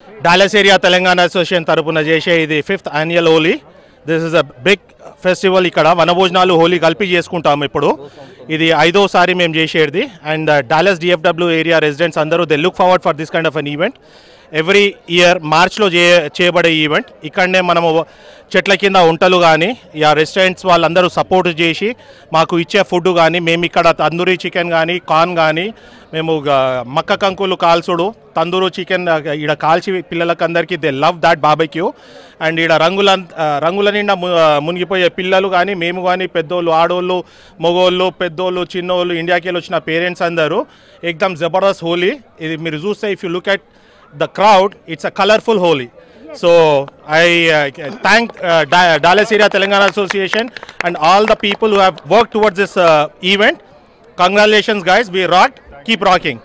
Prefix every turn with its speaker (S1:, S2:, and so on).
S1: Dallas area Telangana association తరపున చేసే ఇది fifth annual Holi this is a big festival ఇక్కడ వనభోజనాలు హోలీ కలిపి చేసుకుంటాం ఇప్పుడు ఇది ఐదోసారి మేము చేసేది and Dallas DFW area residents అందరూ they look forward for this kind of an event every year మార్చ్లో చే చేయబడే ఈవెంట్ ఇక్కడనే మనము చెట్ల కింద వంటలు కానీ ఆ రెస్టారెంట్స్ వాళ్ళందరూ సపోర్ట్ చేసి మాకు ఇచ్చే ఫుడ్ కానీ మేము ఇక్కడ తందూరి చికెన్ కానీ కార్న్ కానీ మేము గ- మక్క కంకులు కాల్చుడు తందూరు చికెన్ ఈడ కాల్చి పిల్లలకి అందరికీ they love that barbecue and ఈడ రంగుల రంగుల నిండా ము- మునిగిపోయే పిల్లలు కానీ మేము కానీ పెద్దోళ్ళు ఆడోళ్ళు మగోళ్ళు పెద్దోళ్ళు చిన్నోళ్ళు ఇండియాకి వెళ్ళి వచ్చిన పేరెంట్స్ అందరూ ఎక్దమ్ జబర్దస్త్ హోలీ ఇది మీరు చూస్తే if you look at the crowd, it's a colorful Holi. So I uh, thank uh, Da- Dallas Area Telangana Association and all the people who have worked towards this uh, event. Congratulations, guys. We rocked. Keep rocking.